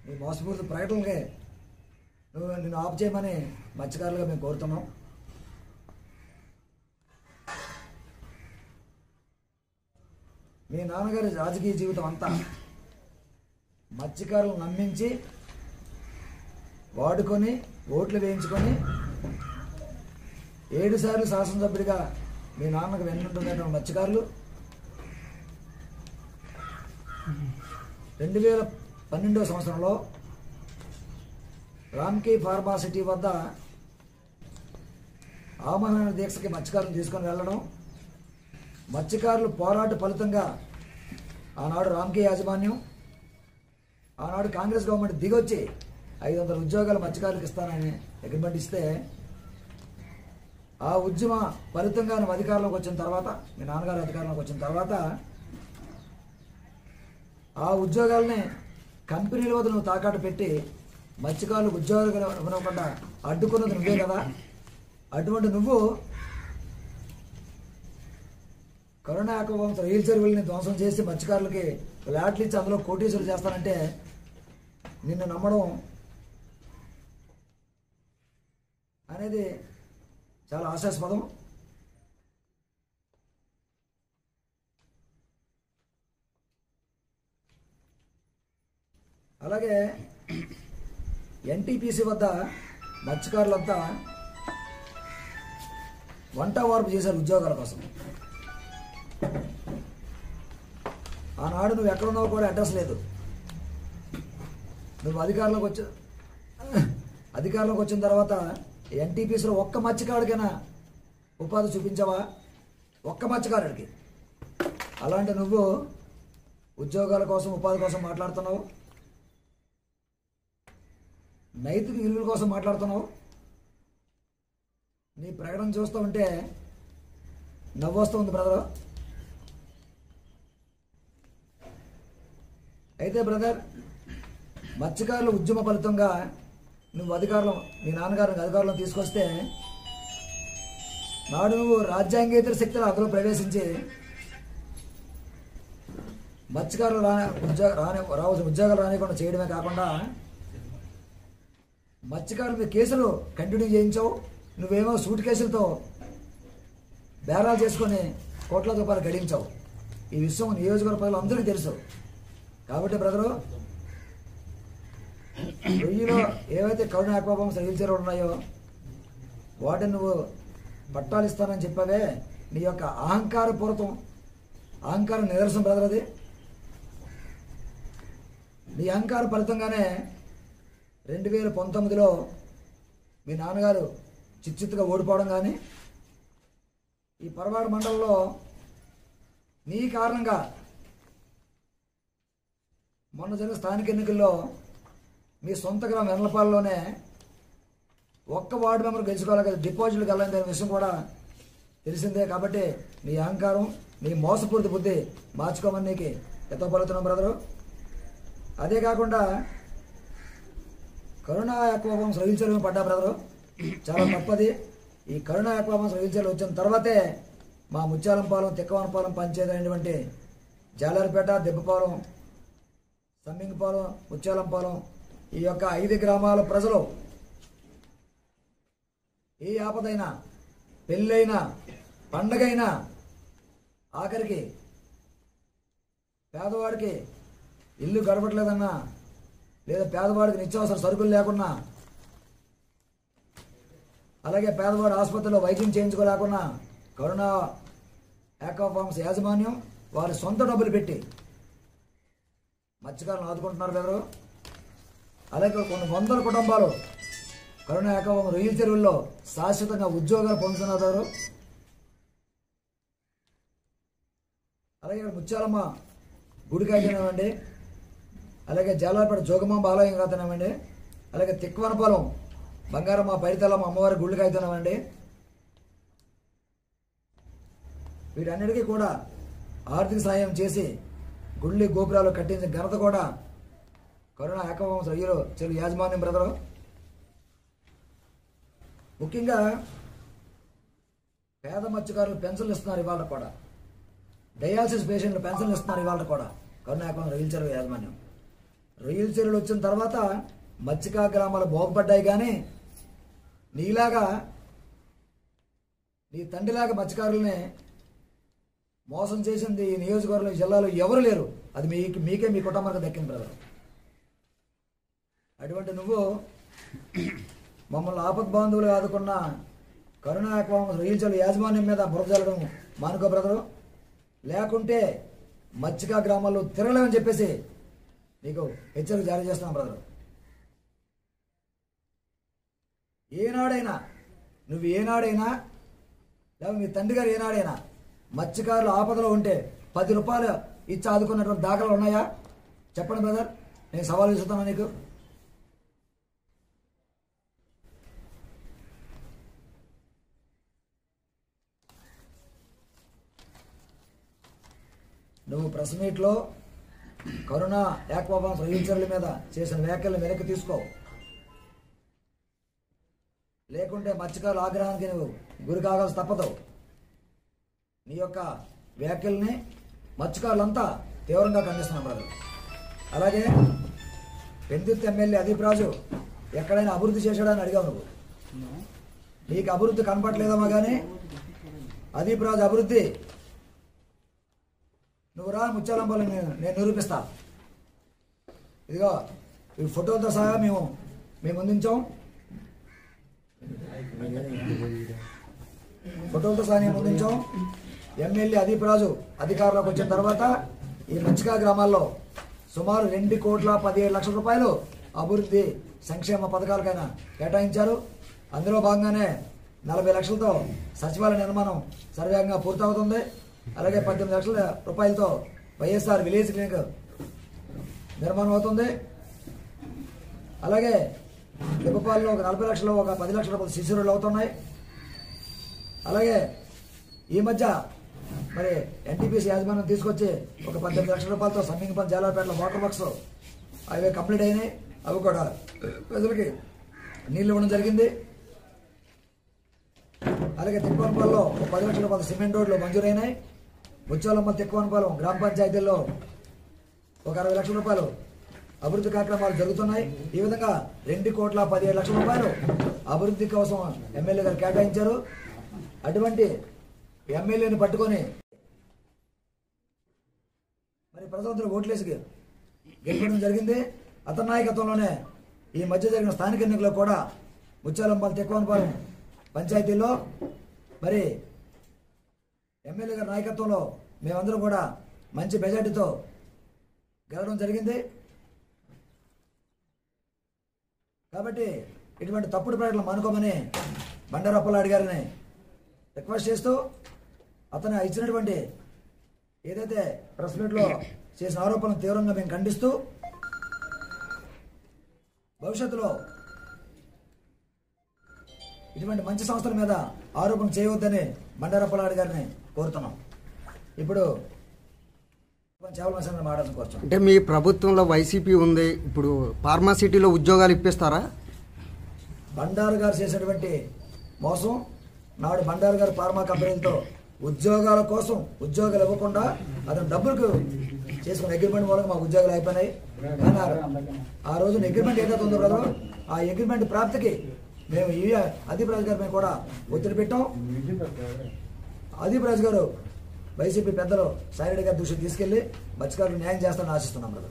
నీ మోసపూరిత ప్రకటనలకే నువ్వు నిన్ను ఆఫ్ చేయమని మత్స్యకారులుగా మేము కోరుతున్నాం మీ నాన్నగారి రాజకీయ జీవితం అంతా మత్స్యకారులను నమ్మించి వాడుకొని ఓట్లు వేయించుకొని ఏడు సార్లు శాసనసభ్యుడిగా మీ నాన్నకు వెన్నుంటున్నటువంటి మత్స్యకారులు రెండు వేల పన్నెండవ సంవత్సరంలో రామ్కే ఫార్మాసిటీ వద్ద ఆమరణ దీక్షకి మత్స్యకారులను తీసుకొని వెళ్ళడం మత్స్యకారులు పోరాట ఫలితంగా ఆనాడు రామ్కే యాజమాన్యం ఆనాడు కాంగ్రెస్ గవర్నమెంట్ దిగొచ్చి ఐదు వందల ఉద్యోగాలు మత్స్యకారులకు ఇస్తానని అగ్రిమెంట్ ఇస్తే ఆ ఉద్యమ ఫలితంగా నువ్వు అధికారంలోకి వచ్చిన తర్వాత మీ నాన్నగారు అధికారంలోకి వచ్చిన తర్వాత ఆ ఉద్యోగాలని కంపెనీల వద్ద నువ్వు తాకాటు పెట్టి మత్స్యకారులకు ఉద్యోగాలు ఇవ్వకుండా అడ్డుకున్నది నువ్వే కదా అటువంటి నువ్వు కరోనా ఆకవంశ రైలు చెరువుల్ని ధ్వంసం చేసి మత్స్యకారులకి ఫ్లాట్లు ఇచ్చి అందులో కోటీసులు చేస్తానంటే నిన్ను నమ్మడం అనేది చాలా ఆశాస్పదం అలాగే ఎన్టీపీసీ వద్ద మత్స్యకారులంతా వంట వార్పు చేశారు ఉద్యోగాల కోసం ఆనాడు నువ్వు ఎక్కడున్నావు కూడా అడ్రస్ లేదు నువ్వు అధికారంలోకి వచ్చి అధికారంలోకి వచ్చిన తర్వాత ఎన్టీపీసీలో ఒక్క మత్స్యకారుడికైనా ఉపాధి చూపించావా ఒక్క మత్స్యకారుడికి అలాంటి నువ్వు ఉద్యోగాల కోసం ఉపాధి కోసం మాట్లాడుతున్నావు నైతిక విలువల కోసం మాట్లాడుతున్నావు నీ ప్రకటన చూస్తూ ఉంటే నవ్వు వస్తుంది బ్రదర్ అయితే బ్రదర్ మత్స్యకారుల ఉద్యమ ఫలితంగా నువ్వు అధికారులు మీ నాన్నగారు అధికారులను తీసుకొస్తే నాడు నువ్వు రాజ్యాంగేతర శక్తులు అందులో ప్రవేశించి మత్స్యకారులు రా ఉద్యోగ రాని రావాల్సిన ఉద్యోగాలు రానికుండా చేయడమే కాకుండా మత్స్యకారుల మీద కేసులు కంటిన్యూ చేయించావు నువ్వేమో సూట్ కేసులతో బేరాలు చేసుకొని కోట్ల రూపాయలు గడించావు ఈ విషయం నియోజకవర్గ ప్రజలు అందరికీ తెలుసు కాబట్టి బ్రదరు వెయ్యిలో ఏవైతే కరుణ ఆక్వాపం సహించారు ఉన్నాయో వాటిని నువ్వు పట్టాలు ఇస్తానని చెప్పావే నీ యొక్క అహంకార పూరితం అహంకార నిదర్శనం బ్రదర్ అది నీ అహంకార ఫలితంగానే రెండు వేల పంతొమ్మిదిలో మీ నాన్నగారు చిచ్చిత్తుగా ఓడిపోవడం కానీ ఈ పరవాడ మండలంలో నీ కారణంగా మొన్న జరిగిన స్థానిక ఎన్నికల్లో మీ సొంత గ్రామం వెనలపాలలోనే ఒక్క వార్డు మెంబర్ గెలుచుకోవాలి కదా డిపాజిట్లు కలని దాని విషయం కూడా తెలిసిందే కాబట్టి నీ అహంకారం నీ మోసపూరిత బుద్ధి మార్చుకోమని నీకు ఎంతో పలుతున్నాం బ్రదరు అదే కాకుండా కరోనా యాక్వాపం సహించడం పడ్డా బ్రదరు చాలా తప్పది ఈ కరోనా యాక్వాపం సహించడం వచ్చిన తర్వాతే మా ముత్యాలంపాలెం తిక్కవనపాలెం పంచాయతీ అయినటువంటి జాలారిపేట దెబ్బపాలెం సమ్మింగపాలెం ముత్యాలంపాలెం ఈ యొక్క ఐదు గ్రామాల ప్రజలు ఏ ఆపదైనా పెళ్ళైనా పండగైనా ఆఖరికి పేదవాడికి ఇల్లు గడపట్లేదన్నా లేదా పేదవాడికి నిత్యావసర సరుకులు లేకున్నా అలాగే పేదవాడు ఆసుపత్రిలో వైద్యం చేయించుకోలేకున్నా కరోనా ఫార్మ్స్ యాజమాన్యం వారి సొంత డబ్బులు పెట్టి మత్స్యకారులను ఆదుకుంటున్నారు బెదరు అలాగే కొన్ని వందల కుటుంబాలు కరోనా ఏకవం రొయ్యల చెరువుల్లో శాశ్వతంగా ఉద్యోగాలు పొందుతున్నారు బెదరు అలాగే ఇక్కడ ముత్యాలమ్మ గుడికి అయితేనేమండి అలాగే జాలాపేట జోగమాంబ ఆలయం కాతేనేమండి అలాగే తిక్వనపాలెం బంగారమ్మ పైతలమ్మ అమ్మవారి గుళ్ళకి అయితేనేమండి వీటన్నిటికీ కూడా ఆర్థిక సాయం చేసి గుళ్ళి గోపురాలు కట్టించిన ఘనత కూడా కరోనా ఏకవంశ రొయ్యలు చెరువు యాజమాన్యం బ్రదరు ముఖ్యంగా పేద మత్స్యకారులు పెన్షన్లు ఇస్తున్నారు ఇవాళ కూడా డయాలసిస్ పేషెంట్లు పెన్షన్లు ఇస్తున్నారు ఇవాళ కూడా కరోనా ఏకవంశ రొయ్యల చెరువు యాజమాన్యం రొయ్యల చెరువులు వచ్చిన తర్వాత మత్స్యకా గ్రామాలు బాగుపడ్డాయి కానీ నీలాగా నీ తండ్రిలాగా మత్స్యకారుల్ని మోసం చేసింది ఈ నియోజకవర్గం ఈ జిల్లాలో ఎవరు లేరు అది మీకు మీకే మీ కుటుంబానికి దక్కింది బ్రదర్ అటువంటి నువ్వు మమ్మల్ని ఆపద్ బాంధవులు ఆదుకున్న కరుణ రొయ్యలు యాజమాన్యం మీద బురద జల్లడం మానుకో బ్రదరు లేకుంటే మచ్చికా గ్రామాల్లో తిరగలేమని చెప్పేసి నీకు హెచ్చరిక జారీ చేస్తున్నాం బ్రదర్ ఏనాడైనా నువ్వు ఏనాడైనా లేదా మీ తండ్రి గారు ఏనాడైనా మత్స్యకారులు ఆపదలో ఉంటే పది రూపాయలు ఇచ్చి ఆదుకున్నటువంటి దాఖలు ఉన్నాయా చెప్పండి బ్రదర్ నేను సవాల్ విసుతున్నాను నీకు నువ్వు ప్రెస్ మీట్లో కరుణ యాక్వాబాన్స్ రవిచరుల మీద చేసిన వ్యాఖ్యలు వెనక్కి తీసుకో లేకుంటే మత్స్యకారుల ఆగ్రహానికి నువ్వు గురి కావాల్సి తప్పదు నీ యొక్క వ్యాఖ్యల్ని మత్స్యకారులంతా తీవ్రంగా ఖండిస్తున్నాం బ్రదర్ అలాగే పెందుర్తి ఎమ్మెల్యే అదీప్ రాజు ఎక్కడైనా అభివృద్ధి చేశాడని అడిగావు నువ్వు నీకు అభివృద్ధి కనపట్లేదమ్మా కానీ అదీప్ రాజు అభివృద్ధి నువ్వు రా ముత్యాలంపల్లి నేను నేను నిరూపిస్తా ఇదిగో ఈ ఫోటోలతో సహా మేము మేము అందించాం ఫోటోలతో సహా మేము అందించాం ఎమ్మెల్యే అదీప్ రాజు అధికారంలోకి వచ్చిన తర్వాత ఈ మంచిగా గ్రామాల్లో సుమారు రెండు కోట్ల పదిహేడు లక్షల రూపాయలు అభివృద్ధి సంక్షేమ పథకాలకైనా కేటాయించారు అందులో భాగంగానే నలభై లక్షలతో సచివాలయ నిర్మాణం సర్వేగంగా పూర్తవుతుంది అలాగే పద్దెనిమిది లక్షల రూపాయలతో వైఎస్ఆర్ విలేజ్ క్లినిక్ నిర్మాణం అవుతుంది అలాగే లిపపాల్లో ఒక నలభై లక్షలు ఒక పది లక్షల రూపాయలు శిశువులు అవుతున్నాయి అలాగే ఈ మధ్య మరి ఎన్టీపీసీ యాజమాన్యం తీసుకొచ్చి ఒక పద్దెనిమిది లక్షల రూపాయలతో సమ్మింగపల్లి జాలాపేటలో వాటర్ వర్క్స్ అవి కంప్లీట్ అయినాయి అవి కూడా ప్రజలకి నీళ్లు ఇవ్వడం జరిగింది అలాగే తిక్కువనపాలలో ఒక పది లక్షల రూపాయల సిమెంట్ రోడ్లు మంజూరైనాయి ముచ్చాలమ్మ తిక్కువనపాలెం గ్రామ పంచాయతీల్లో ఒక అరవై లక్షల రూపాయలు అభివృద్ధి కార్యక్రమాలు జరుగుతున్నాయి ఈ విధంగా రెండు కోట్ల పదిహేడు లక్షల రూపాయలు అభివృద్ధి కోసం ఎమ్మెల్యే గారు కేటాయించారు అటువంటి ఎమ్మెల్యేని పట్టుకొని మరి ప్రజలందరూ ఓట్లేసి గెలిపడం జరిగింది అతని నాయకత్వంలోనే ఈ మధ్య జరిగిన స్థానిక ఎన్నికల్లో కూడా ముత్యాలంపాలెం తెక్కువనపాలెం పంచాయతీలో మరి ఎమ్మెల్యే గారి నాయకత్వంలో మేమందరం కూడా మంచి మెజార్టీతో గెలవడం జరిగింది కాబట్టి ఇటువంటి తప్పుడు ప్రకటనలు మానుకోమని బండారప్పలాడి గారిని రిక్వెస్ట్ చేస్తూ అతను ఇచ్చినటువంటి ఏదైతే ప్రెస్ మీట్లో చేసిన ఆరోపణలు తీవ్రంగా మేము ఖండిస్తూ భవిష్యత్తులో ఇటువంటి మంచి సంస్థల మీద ఆరోపణ చేయవద్దని బండారప్పలాడి గారిని కోరుతున్నాం ఇప్పుడు చేపల మసాలను మాట్లాడుతూ కూర్చోం అంటే మీ ప్రభుత్వంలో వైసీపీ ఉంది ఇప్పుడు ఫార్మాసిటీలో ఉద్యోగాలు ఇప్పిస్తారా బండారు గారు చేసినటువంటి మోసం నాడు బండారు గారు ఫార్మా కంపెనీలతో ఉద్యోగాల కోసం ఉద్యోగాలు ఇవ్వకుండా అతను డబ్బులకు చేసుకున్న అగ్రిమెంట్ మూలంగా మాకు ఉద్యోగాలు అయిపోయినాయి కానీ ఆ- ఆ రోజు అగ్రిమెంట్ ఏదైతే ఉందో కదా ఆ అగ్రిమెంట్ ప్రాప్తికి మేము ఈ అదీప్ రాజు గారి మీద కూడా ఒత్తిడి పెట్టాం అదీప్ రాజు గారు వైసీపీ పెద్దలు సాయిరెడ్డి గారి దృష్టికి తీసుకెళ్లి మత్స్యకారులు న్యాయం చేస్తారని ఆశిస్తున్నాం బ్రదర్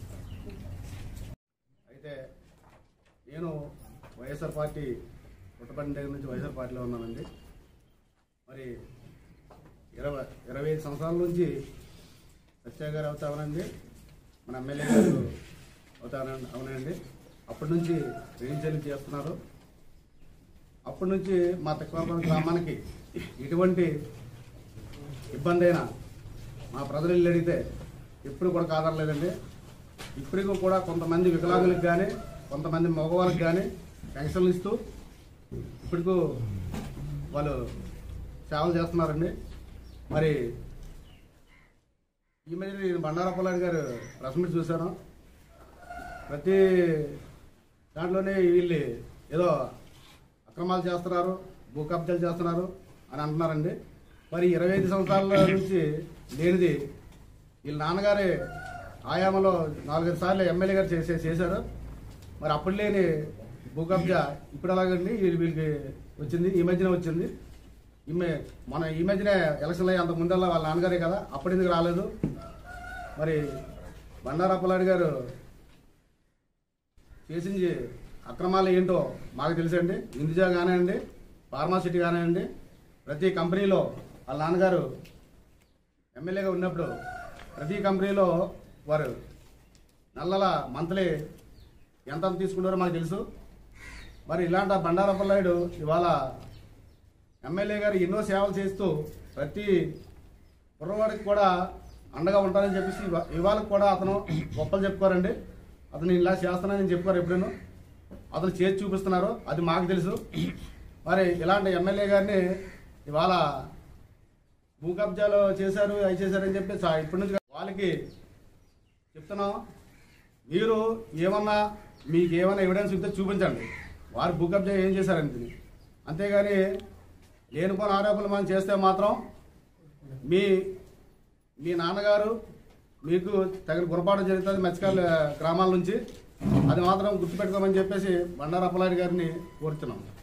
అయితే నేను వైఎస్ఆర్ పార్టీ పుట్టపడిన దగ్గర నుంచి వైఎస్ఆర్ పార్టీలో ఉన్నానండి మరి ఇరవై ఇరవై ఐదు సంవత్సరాల నుంచి సత్య గారు అవుతా అవునండి మన ఎమ్మెల్యే గారు అవుతా అవునండి అవునండి అప్పటి నుంచి రీజన్ చేస్తున్నారు అప్పటి నుంచి మా తక్కువ గ్రామానికి ఎటువంటి ఇబ్బంది అయినా మా ప్రజలు ఇల్లు అడిగితే ఎప్పుడు కూడా కాదరలేదండి ఇప్పటికీ కూడా కొంతమంది వికలాంగులకు కానీ కొంతమంది మగవాళ్ళకి కానీ పెన్షన్లు ఇస్తూ ఇప్పటికూ వాళ్ళు సేవలు చేస్తున్నారండి మరి ఈ మధ్య నేను బండారప్పలాడి గారు ప్రెస్ మీట్ చూశాను ప్రతి దాంట్లోనే వీళ్ళు ఏదో అక్రమాలు చేస్తున్నారు భూ కబ్జాలు చేస్తున్నారు అని అంటున్నారండి మరి ఇరవై ఐదు సంవత్సరాల నుంచి లేనిది వీళ్ళ నాన్నగారే ఆయామలో నాలుగైదు సార్లు ఎమ్మెల్యే గారు చేసే చేశారు మరి అప్పుడు లేని భూ కబ్జా ఇప్పుడు ఎలాగండి వీళ్ళ- వీళ్ళకి వచ్చింది ఈ మధ్యన వచ్చింది ఈమె మన ఈ మధ్యనే ఎలక్షన్లు అయ్యి అంత ముందల్లా వాళ్ళ నాన్నగారే కదా అప్పుడు ఎందుకు రాలేదు మరి బండారప్పలాడి గారు చేసింది అక్రమాలు ఏంటో మాకు తెలుసండి ఇందుజా కానివ్వండి ఫార్మాసిటీ కానివ్వండి ప్రతి కంపెనీలో వాళ్ళ నాన్నగారు ఎమ్మెల్యేగా ఉన్నప్పుడు ప్రతి కంపెనీలో వారు నెలల మంత్లీ ఎంత తీసుకున్నారో మాకు తెలుసు మరి ఇలాంటి బండారప్పలాయుడు ఇవాళ ఎమ్మెల్యే గారు ఎన్నో సేవలు చేస్తూ ప్రతి కుర్రవాడికి కూడా అండగా ఉంటారని చెప్పేసి ఇవా- ఇవాళ కూడా అతను గొప్పలు చెప్పుకోరండి అతను ఇలా చేస్తున్నానని చెప్పారు ఎప్పుడూ అతను చేసి చూపిస్తున్నారు అది మాకు తెలుసు మరి ఇలాంటి ఎమ్మెల్యే గారిని ఇవాళ భూ కబ్జాలు చేశారు అవి చేశారని చెప్పి చా- ఇప్పటి నుంచి వాళ్ళకి చెప్తున్నాం మీరు ఏమన్నా మీకు ఏమైనా ఎవిడెన్స్ ఉంటే చూపించండి వారు భూ కబ్జా ఏం చేశారని అంతేగాని లేనిపోని ఆరోపణలు మనం చేస్తే మాత్రం మీ మీ నాన్నగారు మీకు తగిన పొరపాటు జరుగుతుంది మత్స్యకారుల గ్రామాల నుంచి అది మాత్రం గుర్తుపెట్టుకోమని చెప్పేసి బండారు అప్పలాడి గారిని కోరుతున్నాం